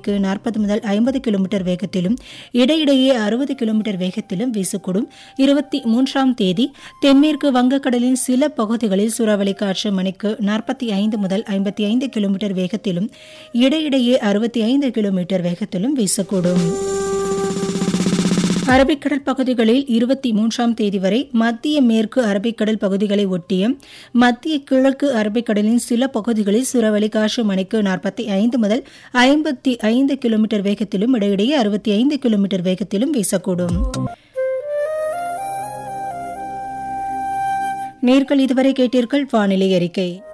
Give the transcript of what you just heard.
நாற்பது முதல் ஐம்பது கிலோமீட்டர் வேகத்திலும் இடையிடையே அறுபது கிலோமீட்டர் வேகத்திலும் வீசக்கூடும் இருபத்தி மூன்றாம் தேதி தென்மேற்கு வங்கக்கடலின் சில பகுதிகளில் சூறாவளி காற்று மணிக்கு நாற்பத்தி ஐந்து முதல் ஐம்பத்தி ஐந்து கிலோமீட்டர் வேகத்திலும் இடையிடையே அறுபத்தி ஐந்து கிலோமீட்டர் வேகத்திலும் வீசக்கூடும் அரபிக்கடல் பகுதிகளில் இருபத்தி மூன்றாம் தேதி வரை மத்திய மேற்கு அரபிக்கடல் பகுதிகளை ஒட்டிய மத்திய கிழக்கு அரபிக்கடலின் சில பகுதிகளில் சூறாவளி காற்று மணிக்கு நாற்பத்தி ஐந்து முதல் ஐம்பத்தி ஐந்து கிலோமீட்டர் வேகத்திலும் இடையிடையே அறுபத்தி ஐந்து கிலோமீட்டர் வேகத்திலும் வீசக்கூடும் நேர்கள் இதுவரை கேட்டீர்கள் வானிலை அறிக்கை